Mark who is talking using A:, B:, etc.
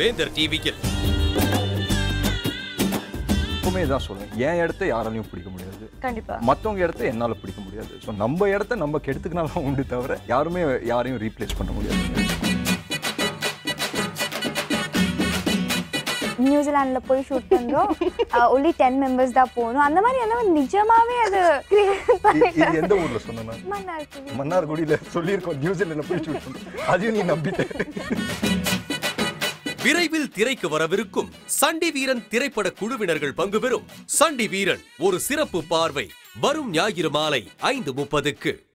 A: வேந்தர் டிவியில்
B: எப்பவுமே தான் சொல்லுவேன் என் இடத்த யாராலையும் பிடிக்க முடியாது
C: கண்டிப்பா
B: மற்றவங்க இடத்த என்னால் பிடிக்க முடியாது ஸோ நம்ம இடத்த நம்ம கெடுத்துக்கினாலும் உண்டு தவிர யாருமே யாரையும் ரீப்ளேஸ் பண்ண முடியாது
C: நியூசிலாந்துல போய் ஷூட் பண்றோம் ஒன்லி டென் மெம்பர்ஸ் தான் போகணும் அந்த மாதிரி அந்த மாதிரி நிஜமாவே அது create
B: இ-
C: பண்ணிட்டாங்க.
B: இது எந்த ஊர்ல சொன்னேன் நான்?
C: மன்னார்குடி.
B: மன்னார்குடியில சொல்லியிருக்கோம் நியூசிலாண்டில் போய் shoot பண்ணோம். அதையும் நீ நம்பிட்ட
A: விரைவில் திரைக்கு வரவிருக்கும் சண்டி வீரன் திரைப்பட குழுவினர்கள் பங்கு பெறும் சண்டி வீரன் ஒரு சிறப்பு பார்வை வரும் ஞாயிறு மாலை ஐந்து முப்பதுக்கு